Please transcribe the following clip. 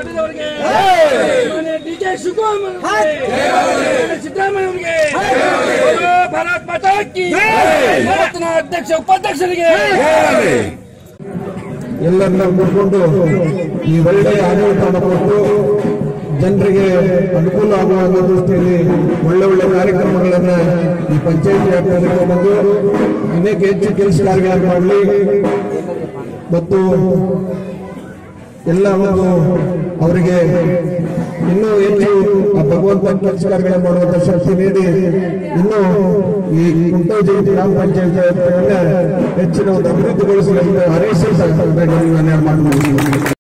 ಪಾಟೀಲ್ ಅವರಿಗೆ ಮಾನ್ಯ D K Shivakumar ಅವರಿಗೆ ಸಿದ್ದರಾಮಯ್ಯ ಅವರಿಗೆ ಬೋಲೋ ಭಾರತ್ ಮಾತಾ ಕಿ ಭಾರತನ ಅಧ್ಯಕ್ಷ ಉಪಾಧ್ಯಕ್ಷರಿಗೆ ಎಲ್ಲರನ್ನ ಕೂತ್ಕೊಂಡು ಈ ಒಳ್ಳೆಯ ಆಡಳಿತವನ್ನು ಕೊಟ್ಟು ಜನರಿಗೆ ಅನುಕೂಲ ಆಗುವ ದೃಷ್ಟಿಯಲ್ಲಿ ಒಳ್ಳೆ ಒಳ್ಳೆ ಕಾರ್ಯಕ್ರಮಗಳನ್ನ ಈ ಪಂಚಾಯತ್ ವ್ಯಾಪ್ತಿಯಲ್ಲಿ ಬಂದು ಅನೇಕ ಹೆಚ್ಚು ಕೆಲಸ ಕಾರ್ಯಗಳನ್ನು ಮಾಡಲಿ ಮತ್ತು ಎಲ್ಲ ಒಂದು ಅವರಿಗೆ ಇನ್ನೂ ಹೆಚ್ಚು ಆ ಭಗವಂತ ಕೆಲಸ ಕಾರ್ಯಗಳನ್ನು ಮಾಡುವಂತ ಶಕ್ತಿ ನೀಡಿ ಇನ್ನೂ ಈ ಕುಂಟೋಜಿ ಗ್ರಾಮ ಪಂಚಾಯತ್ ಹೆಚ್ಚಿನ ಒಂದು ಅಭಿವೃದ್ಧಿಗೊಳಿಸಲು ಹಾರೈಸಿ ಮಾಡ್ತೀನಿ